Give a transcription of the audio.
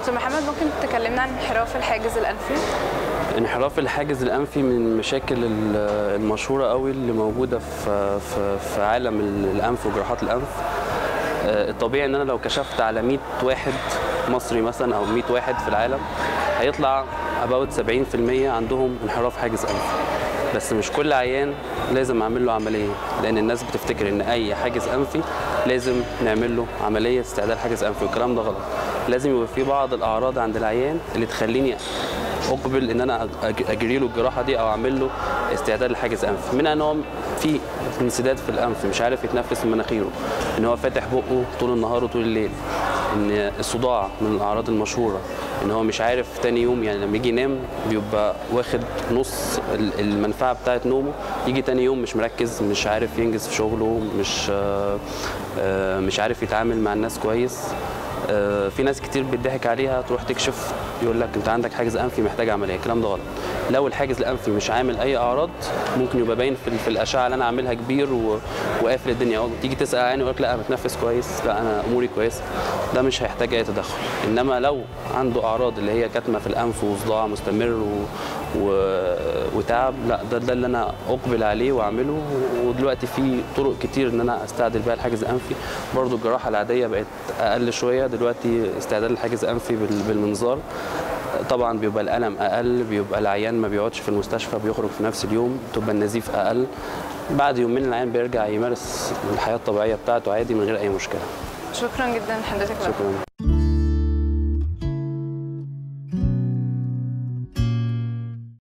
دكتور محمد ممكن تكلمنا عن انحراف الحاجز الانفي انحراف الحاجز الانفي من المشاكل ال- المشهوره قوي اللي موجوده في في, في عالم ال- الانف وجراحات الانف آه، الطبيعي ان انا لو كشفت على 100 واحد مصري مثلا او 100 واحد في العالم هيطلع about 70% عندهم انحراف حاجز انفي بس مش كل عيان لازم اعمل له عمليه لان الناس بتفتكر ان اي حاجز انفي لازم نعمل له عمليه استعداد حاجز انفي والكلام ده غلط لازم يبقى في بعض الاعراض عند العيان اللي تخليني اقبل ان انا أج- اجري له الجراحه دي او اعمل له استعداد لحاجز انف منها ان هو في انسداد في الانف مش عارف يتنفس من مناخيره ان هو فاتح بقه طول النهار وطول الليل ان الصداع من الاعراض المشهوره ان هو مش عارف تاني يوم يعني لما يجي ينام بيبقى واخد نص ال- المنفعه بتاعه نومه يجي تاني يوم مش مركز مش عارف ينجز في شغله مش آه، آه، مش عارف يتعامل مع الناس كويس آه، في ناس كتير بتضحك عليها تروح تكشف يقول لك انت عندك حاجز انفي محتاج عمليه الكلام ده غلط لو الحاجز الانفي مش عامل اي اعراض ممكن يبقى باين في, في الاشعه اللي انا عاملها كبير و... وقافل الدنيا أو تيجي تسال عيني يقول لك لا انا بتنفس كويس لا انا اموري كويسه ده مش هيحتاج اي تدخل انما لو عنده اعراض اللي هي كتمه في الانف وصداع مستمر و... و... وتعب لا ده ده اللي انا اقبل عليه واعمله ودلوقتي في طرق كتير ان انا استعدل بيها الحاجز الانفي برضو الجراحه العاديه بقت اقل شويه دلوقتي استعداد الحاجز الانفي بال- بالمنظار طبعا بيبقى الالم اقل بيبقى العيان ما بيقعدش في المستشفى بيخرج في نفس اليوم تبقى النزيف اقل بعد يومين العيان بيرجع يمارس الحياه الطبيعيه بتاعته عادي من غير اي مشكله شكرا جدا لحضرتك شكرا